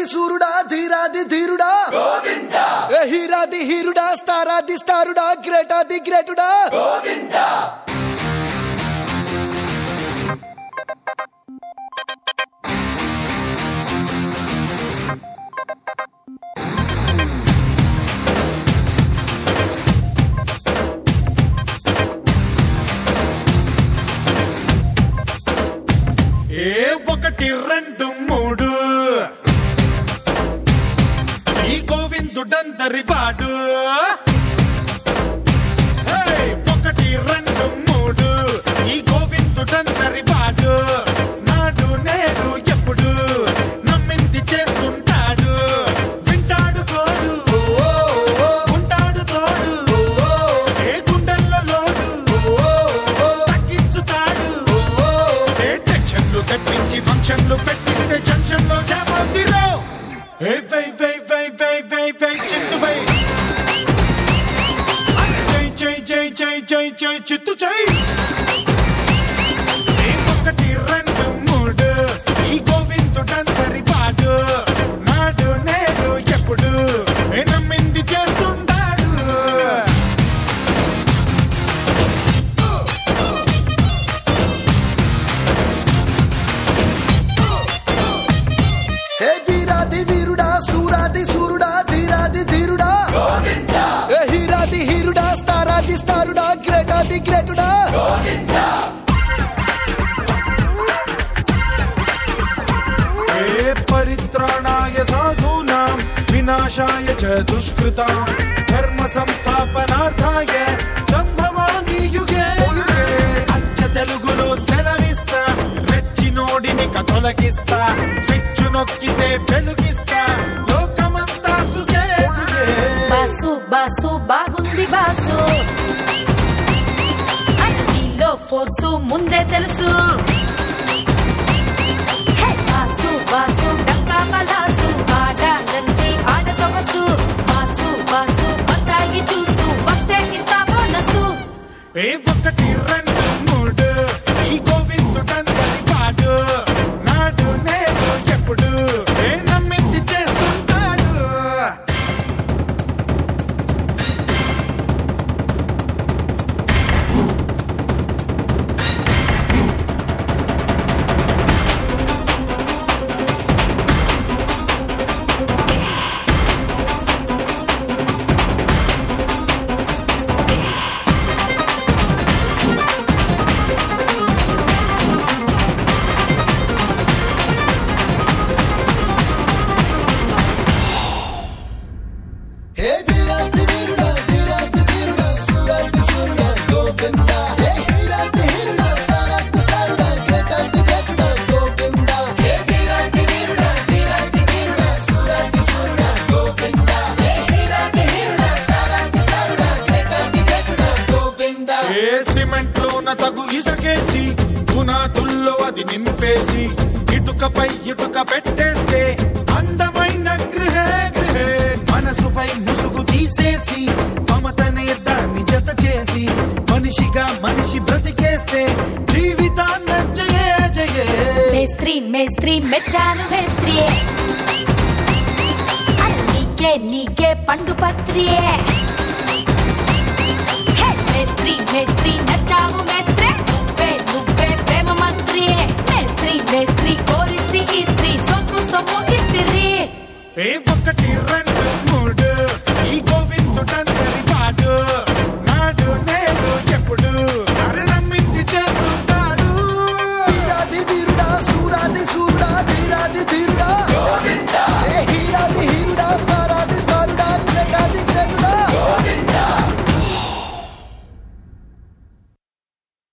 సూరుడా ధీరాది ధీరుడా ఏ హీరాది హీరుడా స్టారాది స్టారుడా గ్రేటాది గ్రేటుడా ఏ ఒకటి రెండు మూడు ఈ గోవిందుడందరి వాడు ఏయ్, ఒకటి రెండు మూడు ఈ గోవిందుడందరి వాడు నాడు నేడు ఎప్పుడు నమ్మింది చేస్తుంటాడు వింటాడు కోడు ఉంటాడు తోడు ఏ గుండెల్లో లోడు తగ్గించుతాడు ఏ టెన్షన్లు తెప్పించి ఫంక్షన్లు పెట్టిస్తే జంక్షన్లో జామవుతిరో ఏ వై వై వై వై వై వై చింతు వై జై జై జై జై జై జై చిత్తు జై ఏ ఒకటి రెండు మూడు ఈ గోవిందుడందరి వాడు నాడు నేడు ఎప్పుడు ఏ నమ్మింది చేస్తుంటాడు ఏ వీరాది వీరుడా సూరాది సూరుడా ధీరాది ధీరుడా ఏ హీరాది హీరుడా స్టారాది స్టారుడా గ్రేటాది గ్రేటుడా ఏ పరిత్రాణాయ సాధూనాం వినాశాయ చ దుష్కృతాం ధర్మ సంస్థాపనార్థాయ సంభవామి యుగే యుగే అచ్చ తెలుగులో సెలవిస్తా రెచ్చినోడిని కథొలగిస్తా స్విచ్ నొక్కితే వెలుగిస్తా లోకమంతా సుఖే సుఖే బాసు బాసు బాగుంది బాసు అన్నిలో ఫోర్సు ముందే తెలుసు హే, బాసు బాసు డక్కా బలాసు ఆడాలంటే ఆడ సొగసు బాసు బాసు బత్తాయి చూసు వస్తే ఇస్తా బోనసు ఏ ఒకటి రెండు మూడు ఈ గోవిందుడందరి వాడు నాడు నేడు ఎప్పుడు ఏ నమ్మింది చేస్తుంటాడు ఏ వీరాది వీరుడా ధీరాది ధీరుడా సూరాది సూరుడా గోవిందా ఏ హీరాది హీరుడా స్టారాది స్టారుడా గ్రేటాది గ్రేటుడా గోవిందా ఏ వీరాది వీరుడా ధీరాది ధీరుడా సూరాది సూరుడా గోవిందా ఏ హీరాది హీరుడా స్టారాది స్టారుడా గ్రేటాది గ్రేటుడా గోవిందా ఏ సిమెంట్ లోన తగు ఇసకేసి పునాదుల్లో అది నింపేసి ఇటుకపై ఇటుక పెట్టేస్తే అందమైన గృహే గృహే మనసుపై ముసుగు తీసేసి మమతనే దాన్ని జత చేసి మనిషిగా మనిషి బ్రతికేస్తే జీవితాన్న జయే జయే మేస్త్రి మేస్త్రి మెచ్చాను మేస్త్రి అరే నీకే నీకే పండు పత్రియే హే, మేస్త్రి మేస్త్రి నచ్చావు మేస్త్రి నువ్వే నువ్వే ప్రేమ మంత్రి మేస్త్రి మేస్త్రి కోరింది ఈ స్త్రీ సొక్కు సొమ్ము ఇస్త్రీ ఏ ఒకటి రెండు